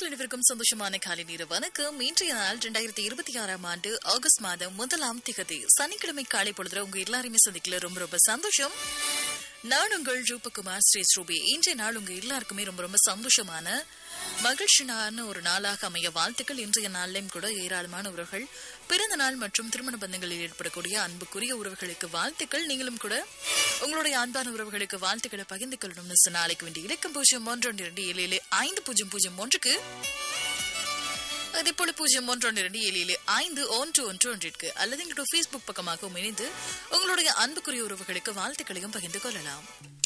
நேர்கள் அனைவருக்கும் சந்தோஷமான காலை நேர வணக்கம் இன்றைய நாள் இரண்டாயிரத்தி இருபத்தி ஆறாம் ஆண்டு ஆகஸ்ட் மாதம் முதலாம் திகதி சனிக்கிழமை காலை பொழுதுல உங்க எல்லாருமே சந்திக்கல ரொம்ப ரொம்ப சந்தோஷம் நான் உங்கள் ரூபகுமார் ஸ்ரீ ஸ்ரூபி இன்றைய நாள் உங்க எல்லாருக்குமே ரொம்ப ரொம்ப சந்தோஷமான மகிழ்ச்சியான ஒரு நாளாக அமைய வாழ்த்துக்கள் இன்றைய நாளிலும் கூட ஏராளமானவர்கள் பிறந்த நாள் மற்றும் திருமண பந்தங்களில் ஏற்படக்கூடிய அன்புக்குரிய உறவுகளுக்கு வாழ்த்துக்கள் நீங்களும் கூட உங்களுடைய அன்பான உறவுகளுக்கு வாழ்த்துக்களை பகிர்ந்து கொள்ளணும்னு சொன்ன நாளைக்கு வேண்டிய இலக்கம் பூஜ்ஜியம் ஒன்று ஒன்று இரண்டு ஏழு ஏழு ஐந்து பூஜ்ஜியம் பூஜ்ஜியம் ஒன்றுக்கு அதேபோல பூஜ்ஜியம் ஒன்று ஒன்று இரண்டு ஏழு ஏழு ஐந்து ஒன்று ஒன்று ஒன்றிற்கு அல்லது எங்களுடைய ஃபேஸ்புக் பக்கமாகவும் இணைந்து உங்களுடைய அன்புக்குரிய உறவுகளுக்கு வாழ்த்துக்களையும் பகிர்ந்து கொள்ளலாம்